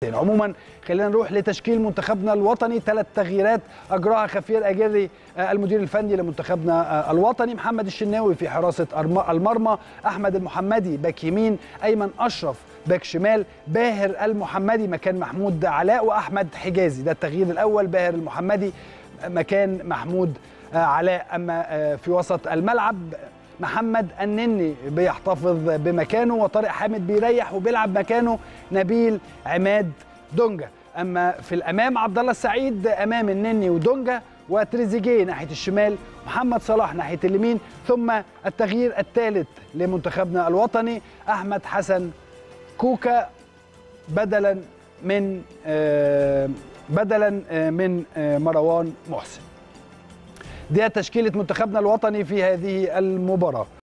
الثاني عموما خلينا نروح لتشكيل منتخبنا الوطني ثلاث تغييرات اجراها خفير اجري المدير الفني لمنتخبنا الوطني محمد الشناوي في حراسه المرمى احمد المحمدي باك يمين ايمن اشرف باك شمال باهر المحمدي مكان محمود علاء واحمد حجازي ده التغيير الاول باهر المحمدي مكان محمود علاء اما في وسط الملعب محمد النني بيحتفظ بمكانه وطارق حامد بيريح وبيلعب مكانه نبيل عماد دونجا اما في الامام عبد الله السعيد امام النني ودونجا وتريزيجيه ناحيه الشمال محمد صلاح ناحيه اليمين ثم التغيير الثالث لمنتخبنا الوطني احمد حسن كوكا بدلا من بدلا من مروان محسن دي تشكيله منتخبنا الوطني في هذه المباراه